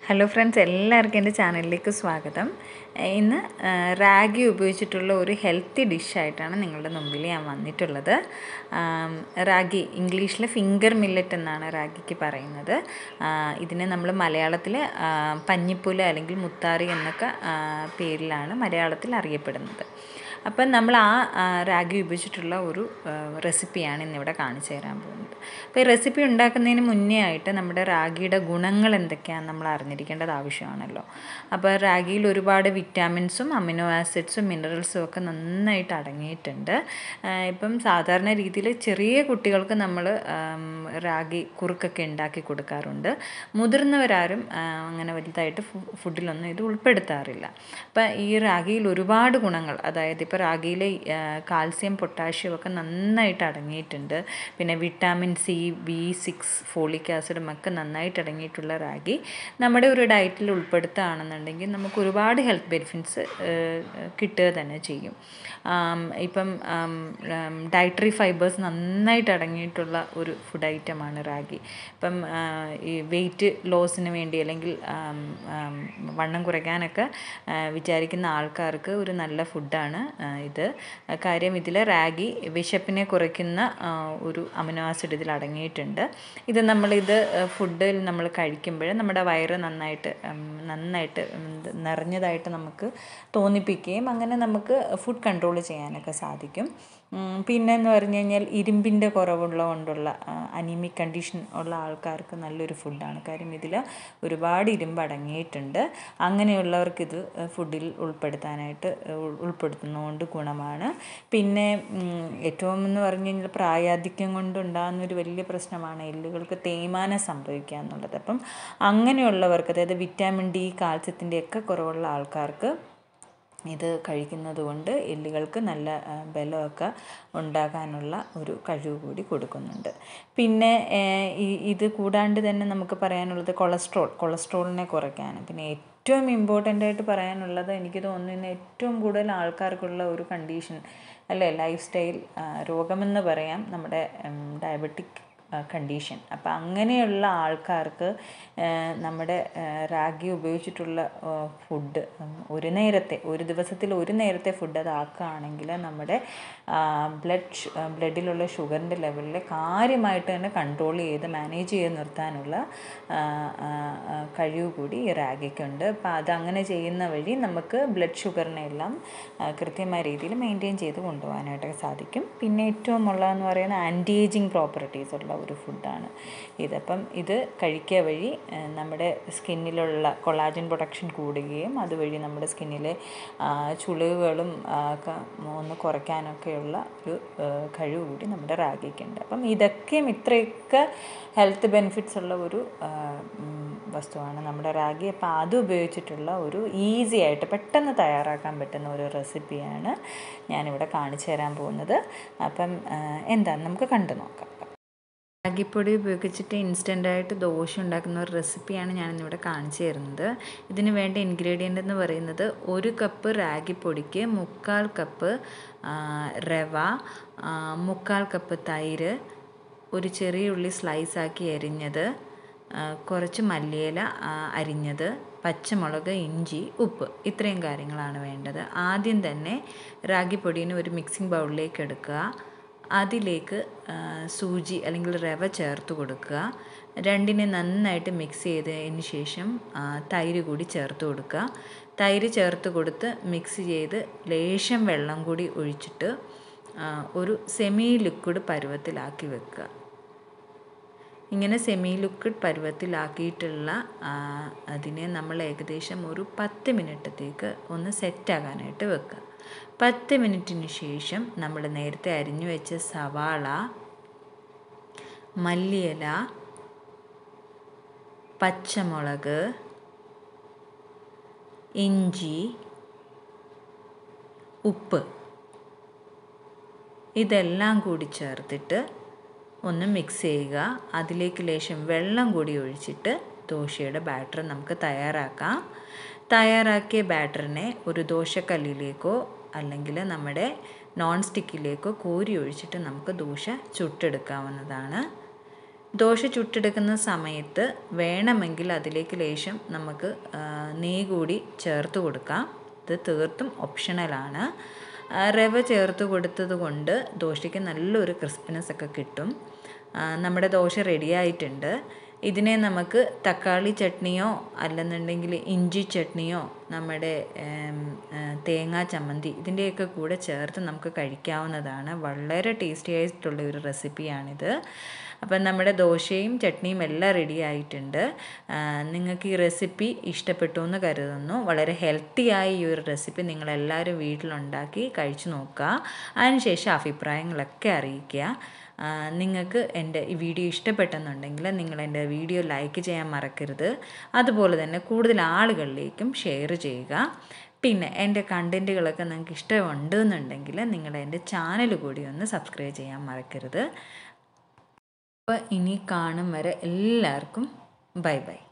hello friends എല്ലാവർക്കും എൻ്റെ ചാനലിലേക്ക് സ്വാഗതം ഇന്ന് റാഗി ഉപയോഗിച്ചിട്ടുള്ള ഒരു ഹെൽത്തി ഡിഷായിട്ടാണ് നിങ്ങളുടെ മുമ്പിൽ ഞാൻ വന്നിട്ടുള്ളത് ആം, റാഗി ഇംഗ്ലീഷിൽ ഫിംഗർ മില്ലറ്റ് എന്നാണ് റാഗിക്ക് പറയുന്നത് ആ, ഇതിനെ നമ്മൾ മലയാളത്തിൽ പഞ്ഞിപ്പുല അല്ലെങ്കിൽ മുത്താറി എന്നൊക്കെ ആ, പേരിലാണ് മലയാളത്തിൽ അറിയപ്പെടുന്നത് അപ്പം നമ്മൾ ആ ആ, റാഗി ഉപയോഗിച്ചിട്ടുള്ള ഒരു ആ, റെസിപ്പിയാണ് ഇന്നിവിടെ കാണിച്ചു തരാൻ പോകുന്നത് അപ്പോൾ ഈ റെസിപ്പി ഉണ്ടാക്കുന്നതിന് മുന്നേ ആയിട്ട് നമ്മുടെ റാഗിയുടെ ഗുണങ്ങൾ എന്തൊക്കെയാണെന്ന് നമ്മൾ അറിഞ്ഞിരിക്കേണ്ടത് ആവശ്യമാണല്ലോ അപ്പോൾ റാഗിയിൽ ഒരുപാട് വിറ്റാമിൻസും അമിനോ ആസിഡ്സും മിനറൽസും ഒക്കെ നന്നായിട്ട് അടങ്ങിയിട്ടുണ്ട് ആ, ഇപ്പം സാധാരണ രീതിയിൽ ചെറിയ കുട്ടികൾക്ക് നമ്മൾ റാഗി കുറുക്കൊക്കെ ഉണ്ടാക്കി കൊടുക്കാറുണ്ട് മുതിർന്നവരാരും ആ, അങ്ങനെ വലുതായിട്ട് ഫു- ഫുഡിലൊന്നും ഇത് ഉൾപ്പെടുത്താറില്ല അപ്പം ഈ റാഗിയിൽ ഒരുപാട് ഗുണങ്ങൾ അതായത് ഇപ്പോൾ റാഗിയിൽ കാൽസ്യം പൊട്ടാഷ്യം ഒക്കെ നന്നായിട്ട് അടങ്ങിയിട്ടുണ്ട് പിന്നെ vitamin C B six folic ആസിഡും ഒക്കെ നന്നായിട്ട് അടങ്ങിയിട്ടുള്ള റാഗി നമ്മുടെ ഒരു ഡയറ്റിൽ ഉൾപ്പെടുത്തുകയാണെന്നുണ്ടെങ്കിൽ നമുക്ക് ഒരുപാട് ഹെൽത്ത് ബെനിഫിറ്റ്സ് കിട്ടുക തന്നെ ചെയ്യും ആം, ഇപ്പം ഡയറ്ററി ഫൈബേഴ്സ് നന്നായിട്ട് അടങ്ങിയിട്ടുള്ള ഒരു ഫുഡ് ഐറ്റമാണ് റാഗി ഇപ്പം ആ, ഈ വെയിറ്റ് ലോസിന് വേണ്ടി അല്ലെങ്കിൽ ആം, ആം, വണ്ണം കുറയ്ക്കാനൊക്കെ ആ, വിചാരിക്കുന്ന ആൾക്കാർക്ക് ഒരു നല്ല ഫുഡാണ് ആ, ഇത് കാര്യം ഇതിൽ റാഗി വിശപ്പിനെ കുറയ്ക്കുന്ന ആ, ഒരു അമിനോ ആസിഡ് ഇതിൽ അടങ്ങിയിട്ടുണ്ട് ഇത് നമ്മളിത് ഫുഡിൽ നമ്മൾ കഴിക്കുമ്പോൾ നമ്മുടെ വയറ് നന്നായിട്ട് ഉം, നന്നായിട്ട് ഉം, ഇത് നിറഞ്ഞതായിട്ട് നമുക്ക് തോന്നിപ്പിക്കുകയും അങ്ങനെ നമുക്ക് ഫുഡ് കൺട്രോൾ ചെയ്യാനൊക്കെ സാധിക്കും ഉം, പിന്നെ എന്ന് പറഞ്ഞു കഴിഞ്ഞാൽ ഇരുമ്പിൻ്റെ കുറവുള്ള കൊണ്ടുള്ള അനീമിക് കണ്ടീഷൻ ഉള്ള ആൾക്കാർക്ക് നല്ലൊരു ഫുഡാണ് കാര്യം ഇതിൽ ഒരുപാട് ഇരുമ്പ് അടങ്ങിയിട്ടുണ്ട് അങ്ങനെയുള്ളവർക്ക് ഇത് ഫുഡിൽ ഉൾപ്പെടുത്താനായിട്ട് ഉൾ- ഉൾപ്പെടുത്തുന്നതുകൊണ്ട് ഗുണമാണ് പിന്നെ ഉം, ഏറ്റവും എന്ന് പറഞ്ഞു കഴിഞ്ഞാൽ പ്രായാധിക്യം കൊണ്ടുണ്ടാകുന്ന ഒരു വലിയ പ്രശ്നമാണ് എല്ലുകൾക്ക് തേയ്മാനം സംഭവിക്കുക എന്നുള്ളത് അപ്പം അങ്ങനെയുള്ളവർക്ക് അതായത് വിറ്റാമിൻ ഡി കാൽസ്യത്തിൻ്റെ ഒക്കെ കുറവുള്ള ആൾക്കാർക്ക് ഇത് കഴിക്കുന്നത് കൊണ്ട് എല്ലുകൾക്ക് നല്ല ആ, ബലമൊക്കെ ഉണ്ടാകാനുള്ള ഒരു കഴിവ് കൂടി കൊടുക്കുന്നുണ്ട് പിന്നെ ഏഹ്, ഈ ഇത് കൂടാണ്ട് തന്നെ നമുക്ക് പറയാനുള്ളത് കൊളസ്ട്രോൾ കൊളസ്ട്രോളിനെ കുറയ്ക്കാൻ പിന്നെ ഏറ്റവും ഇമ്പോർട്ടൻ്റ് ആയിട്ട് പറയാനുള്ളത് എനിക്ക് തോന്നുന്നു ഇന്ന് ഏറ്റവും കൂടുതൽ ആൾക്കാർക്കുള്ള ഒരു കണ്ടീഷൻ അല്ലേ ലൈഫ് സ്റ്റൈൽ രോഗമെന്ന് പറയാം നമ്മുടെ ഡയബറ്റിക് കണ്ടീഷൻ അപ്പം അങ്ങനെയുള്ള ആൾക്കാർക്ക് ആ, നമ്മുടെ ആ, റാഗി ഉപയോഗിച്ചിട്ടുള്ള ഫുഡ് ഒരു നേരത്തെ ഒരു ദിവസത്തിൽ ഒരു നേരത്തെ ഫുഡ് അത് ആക്കുകയാണെങ്കിൽ നമ്മുടെ ബ്ലഡ് ബ്ലഡിലുള്ള ഷുഗറിൻ്റെ ലെവലിൽ കാര്യമായിട്ട് തന്നെ കൺട്രോൾ ചെയ്ത് മാനേജ് ചെയ്ത് നിർത്താനുള്ള ആ, ആ, ആ, കഴിവ് കൂടി ഈ റാഗിക്കുണ്ട് അപ്പം അതങ്ങനെ ചെയ്യുന്ന വഴി നമുക്ക് ബ്ലഡ് ഷുഗറിനെ എല്ലാം ആ, കൃത്യമായ രീതിയിൽ മെയിൻറ്റെയിൻ ചെയ്ത് കൊണ്ടുപോകാനായിട്ട് സാധിക്കും പിന്നെ ഏറ്റവും ഉള്ളതെന്ന് പറയുന്നത് ആൻറ്റി ഏജിങ് പ്രോപ്പർട്ടീസ് ഉള്ള ഒരു ഫുഡാണ് ഇതപ്പം ഇത് കഴിക്കുക വഴി ആ, നമ്മുടെ സ്കിന്നിലുള്ള കൊളാജൻ പ്രൊഡക്ഷൻ കൂടുകയും അതുവഴി നമ്മുടെ സ്കിന്നിലെ ആ, ചുളിവുകളും ആ, ഒക്കെ ഒന്ന് കുറയ്ക്കാനൊക്കെയുള്ള ഒരു ആ, കഴിവ് കൂടി നമ്മുടെ റാഗിക്കുണ്ട് അപ്പം ഇതൊക്കെയും ഇത്രയൊക്കെ ഹെൽത്ത് ബെനിഫിറ്റ്സ് ഉള്ള ഒരു ആ, ഉം, വസ്തുവാണ് നമ്മുടെ റാഗി അപ്പം അത് ഉപയോഗിച്ചിട്ടുള്ള ഒരു ഈസി ആയിട്ട് പെട്ടെന്ന് തയ്യാറാക്കാൻ പറ്റുന്ന ഒരു റെസിപ്പിയാണ് ഞാനിവിടെ കാണിച്ചു തരാൻ പോകുന്നത് അപ്പം ആ, എന്താണെന്ന് നമുക്ക് കണ്ടു നോക്കാം റാഗിപ്പൊടി ഉപയോഗിച്ചിട്ട് ഇൻസ്റ്റൻ്റായിട്ട് ദോശ ഉണ്ടാക്കുന്ന ഒരു റെസിപ്പിയാണ് ഞാനിന്നിവിടെ കാണിച്ചു തരുന്നത് ഇതിന് വേണ്ട ഇൻഗ്രീഡിയൻ്റ് എന്ന് പറയുന്നത് ഒരു കപ്പ് റാഗിപ്പൊടിക്ക് മുക്കാൽ കപ്പ് ആ, റവ ആ, മുക്കാൽ കപ്പ് തൈര് ഒരു ചെറിയ ഉള്ളി സ്ലൈസാക്കി അരിഞ്ഞത് ആ, കുറച്ച് മല്ലിയില ആ, അരിഞ്ഞത് പച്ചമുളക് ഇഞ്ചി ഉപ്പ് ഇത്രയും കാര്യങ്ങളാണ് വേണ്ടത് ആദ്യം തന്നെ റാഗിപ്പൊടീനെ ഒരു മിക്സിംഗ് ബൗളിലേക്ക് എടുക്കുക അതിലേക്ക് ആ, സൂചി അല്ലെങ്കിൽ റവ ചേർത്ത് കൊടുക്കുക രണ്ടിനെ നന്നായിട്ട് മിക്സ് ചെയ്തതിന് ശേഷം ആ, തൈര് കൂടി ചേർത്ത് കൊടുക്കുക തൈര് ചേർത്ത് കൊടുത്ത് മിക്സ് ചെയ്ത് ലേശം വെള്ളം കൂടി ഒഴിച്ചിട്ട് ആ, ഒരു സെമി ലിക്വിഡ് പരുവത്തിലാക്കി വെക്കുക ഇങ്ങനെ സെമി ലിക്വിഡ് പരുവത്തിലാക്കിയിട്ടുള്ള ആ, അതിനെ നമ്മൾ ഏകദേശം ഒരു പത്ത് മിനിറ്റത്തേക്ക് ഒന്ന് സെറ്റാകാനായിട്ട് വെക്കുക പത്ത് മിനിറ്റിന് ശേഷം നമ്മൾ നേരത്തെ അരിഞ്ഞു വെച്ച സവാള മല്ലിയില പച്ചമുളക് ഇഞ്ചി ഉപ്പ് ഇതെല്ലാം കൂടി ചേർത്തിട്ട് ഒന്ന് മിക്സ് ചെയ്യുക അതിലേക്ക് ലേശം വെള്ളം കൂടി ഒഴിച്ചിട്ട് ദോശയുടെ ബാറ്റർ നമുക്ക് തയ്യാറാക്കാം തയ്യാറാക്കിയ ബാറ്ററിനെ ഒരു ദോശക്കല്ലിലേക്കോ അല്ലെങ്കിൽ നമ്മുടെ നോൺ സ്റ്റിക്കിലേക്കോ കോരി ഒഴിച്ചിട്ട് നമുക്ക് ദോശ ചുട്ടെടുക്കാവുന്നതാണ് ദോശ ചുട്ടെടുക്കുന്ന സമയത്ത് വേണമെങ്കിൽ അതിലേക്ക് ലേശം നമുക്ക് ആ, നെയ്യ് കൂടി ചേർത്ത് കൊടുക്കാം ഇത് തീർത്തും ഓപ്ഷണലാണ് ആ, റവ ചേർത്ത് കൊടുത്തത് കൊണ്ട് ദോശയ്ക്ക് നല്ലൊരു ക്രിസ്പിനെസ് ഒക്കെ കിട്ടും ആ, നമ്മുടെ ദോശ റെഡി ആയിട്ടുണ്ട് ഇതിനെ നമുക്ക് തക്കാളി ചട്നിയോ അല്ലെന്നുണ്ടെങ്കിൽ ഇഞ്ചി ചട്നിയോ നമ്മുടെ ഏം, ഏ, തേങ്ങാ ചമ്മന്തി ഇതിൻ്റെയൊക്കെ കൂടെ ചേർത്ത് നമുക്ക് കഴിക്കാവുന്നതാണ് വളരെ ടേസ്റ്റി ആയിട്ടുള്ള ഒരു റെസിപ്പിയാണിത് അപ്പം നമ്മുടെ ദോശയും ചട്നിയും എല്ലാം റെഡി ആയിട്ടുണ്ട് ആ, നിങ്ങൾക്ക് ഈ റെസിപ്പി ഇഷ്ടപ്പെട്ടു എന്ന് കരുതുന്നു വളരെ ഹെൽത്തി ആയ ഈ ഒരു റെസിപ്പി നിങ്ങളെല്ലാവരും വീട്ടിലുണ്ടാക്കി കഴിച്ചു നോക്കുക അതിനുശേഷം അഭിപ്രായങ്ങളൊക്കെ അറിയിക്കുക ആ, നിങ്ങൾക്ക് എൻ്റെ ഈ വീഡിയോ ഇഷ്ടപ്പെട്ടെന്നുണ്ടെങ്കിൽ നിങ്ങൾ എൻ്റെ വീഡിയോ ലൈക്ക് ചെയ്യാൻ മറക്കരുത് അതുപോലെ തന്നെ കൂടുതൽ ആളുകളിലേക്കും ഷെയർ ചെയ്യുക പിന്നെ എൻ്റെ കണ്ടൻറ്റുകളൊക്കെ നിങ്ങൾക്ക് ഇഷ്ടമുണ്ട് എന്നുണ്ടെങ്കിൽ നിങ്ങൾ എൻ്റെ ചാനൽ കൂടി ഒന്ന് സബ്സ്ക്രൈബ് ചെയ്യാൻ മറക്കരുത് അപ്പോൾ ഇനി കാണും വരെ എല്ലാവർക്കും ബൈ ബൈ